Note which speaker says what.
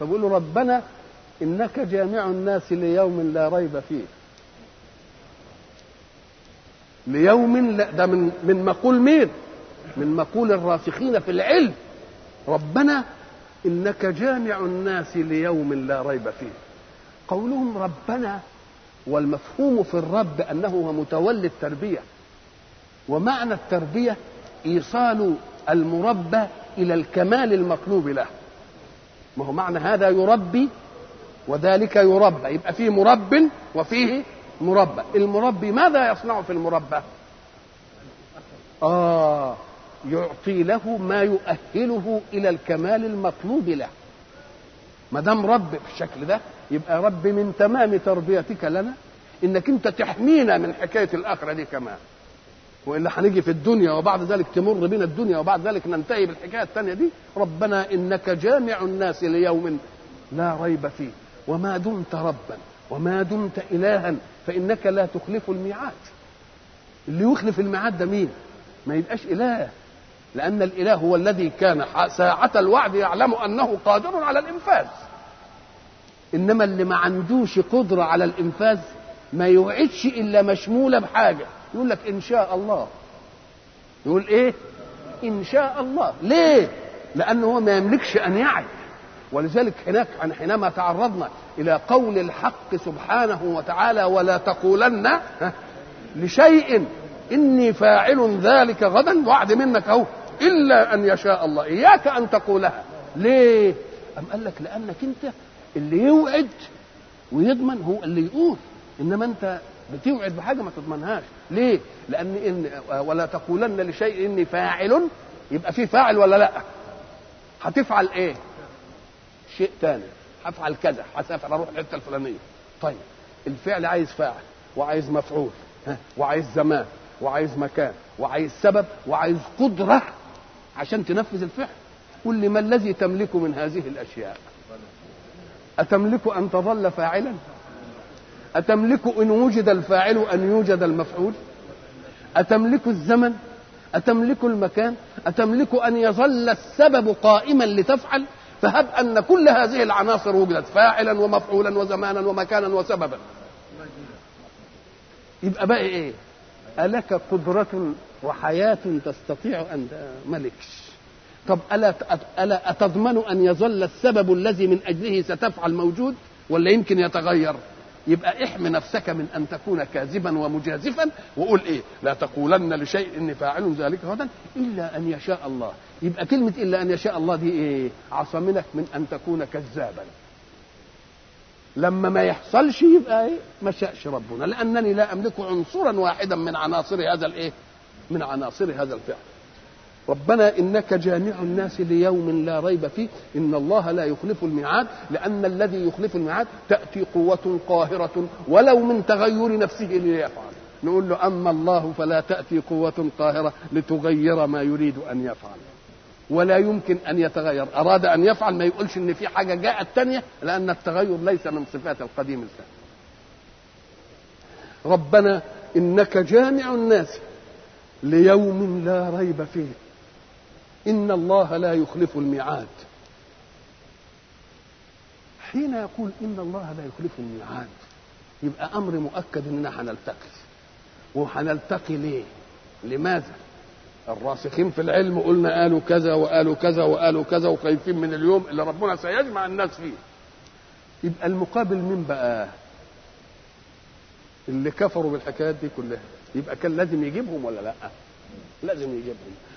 Speaker 1: فبيقول له ربنا انك جامع الناس ليوم لا ريب فيه ليوم لا ده من من مقول مين من مقول الراسخين في العلم ربنا انك جامع الناس ليوم لا ريب فيه قولهم ربنا والمفهوم في الرب انه هو متولي التربيه ومعنى التربيه ايصال المربى الى الكمال المطلوب له ما هو معنى هذا يربي وذلك يربى يبقى فيه مرب وفيه مربى المربي ماذا يصنع في المربى آه يعطي له ما يؤهله إلى الكمال المطلوب له ما دام رب بالشكل ده يبقى رب من تمام تربيتك لنا انك انت تحمينا من حكايه الاخره دي كمان والا هنيجي في الدنيا وبعد ذلك تمر بنا الدنيا وبعد ذلك ننتهي بالحكايه الثانيه دي ربنا انك جامع الناس ليوم لا ريب فيه وما دمت ربا وما دمت الها فانك لا تخلف الميعاد اللي يخلف الميعاد ده مين ما يبقاش اله لان الاله هو الذي كان ساعه الوعد يعلم انه قادر على الانفاذ انما اللي ما عندوش قدره على الانفاذ ما يوعدش الا مشموله بحاجه يقول لك ان شاء الله يقول ايه ان شاء الله ليه لانه هو ما يملكش ان يعد ولذلك هناك حينما تعرضنا الى قول الحق سبحانه وتعالى ولا تقولن لشيء اني فاعل ذلك غدا وعد منك اهو الا ان يشاء الله اياك ان تقولها ليه ام قال لك لانك انت اللي يوعد ويضمن هو اللي يقول انما انت بتوعد بحاجه ما تضمنهاش ليه لان ان ولا تقولن لشيء اني فاعل يبقى في فاعل ولا لا هتفعل ايه شيء تاني هفعل كذا هسافر اروح الحته الفلانيه طيب الفعل عايز فاعل وعايز مفعول ها وعايز زمان وعايز مكان وعايز سبب وعايز قدره عشان تنفذ الفعل قل لي ما الذي تملك من هذه الاشياء اتملك ان تظل فاعلا أتملك إن وجد الفاعل أن يوجد المفعول أتملك الزمن أتملك المكان أتملك أن يظل السبب قائما لتفعل فهب أن كل هذه العناصر وجدت فاعلا ومفعولا وزمانا ومكانا وسببا يبقى بقى إيه ألك قدرة وحياة تستطيع أن ملكش طب ألا ألا أتضمن أن يظل السبب الذي من أجله ستفعل موجود ولا يمكن يتغير؟ يبقى احمي نفسك من ان تكون كاذبا ومجازفا وقول ايه لا تقولن لشيء اني فاعل ذلك غدا الا ان يشاء الله يبقى كلمه الا ان يشاء الله دي ايه عصمنك من ان تكون كذابا لما ما يحصلش يبقى ايه ما شاءش ربنا لانني لا املك عنصرا واحدا من عناصر هذا الايه من عناصر هذا الفعل ربنا انك جامع الناس ليوم لا ريب فيه ان الله لا يخلف الميعاد لان الذي يخلف الميعاد تاتي قوه قاهره ولو من تغير نفسه ليفعل نقول له اما الله فلا تاتي قوه قاهره لتغير ما يريد ان يفعل ولا يمكن ان يتغير اراد ان يفعل ما يقولش ان في حاجه جاءت تانية لان التغير ليس من صفات القديم الثاني ربنا انك جامع الناس ليوم لا ريب فيه ان الله لا يخلف الميعاد حين يقول ان الله لا يخلف الميعاد يبقى امر مؤكد اننا هنلتقي وهنلتقي ليه لماذا الراسخين في العلم قلنا قالوا كذا وقالوا كذا وقالوا كذا وخايفين من اليوم اللي ربنا سيجمع الناس فيه يبقى المقابل مين بقى اللي كفروا بالحكايات دي كلها يبقى كان لازم يجيبهم ولا لا لازم يجيبهم